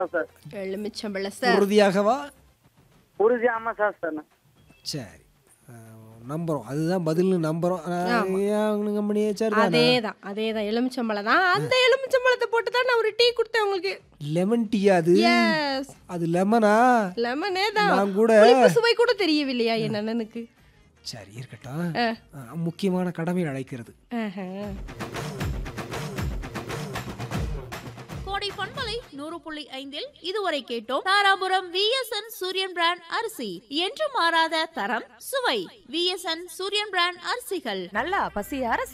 Sir எலுமிச்சம்பழம் sir உறுதியாகவா உறுதி ஆமா சார் சார் சரி அஹ், நம்புறோம் அதுதான் பதில்னு நம்புறோம் கம்பெனியே சரி அதேதான் அதேதான் எலுமிச்சம்பழம் தான் அந்த எலுமிச்சம்பழத்தை போட்டு தான் நான் ஒரு டீ கொடுத்தேன் உங்களுக்கு லெமன் டீயா அது எஸ் அது லெமனா லெமனே தான் நான் கூட புளிப்பு சுவை கூட தெரியவில்லையா என் அண்ணனுக்கு சரி இருக்கட்டும் அஹ், முக்கியமான கடமை அழைக்கிறது ஆஹா. கோடை பண்பலை நூறு புள்ளி ஐந்தில் இதுவரை கேட்டோம் தாராபுரம் விஎஸ்என் சூரியன் பிராண்ட் அரிசி என்று மாறாத தரம் சுவை விஎஸ்என் சூரியன் பிராண்ட் அரிசிகள் நல்லா பசியார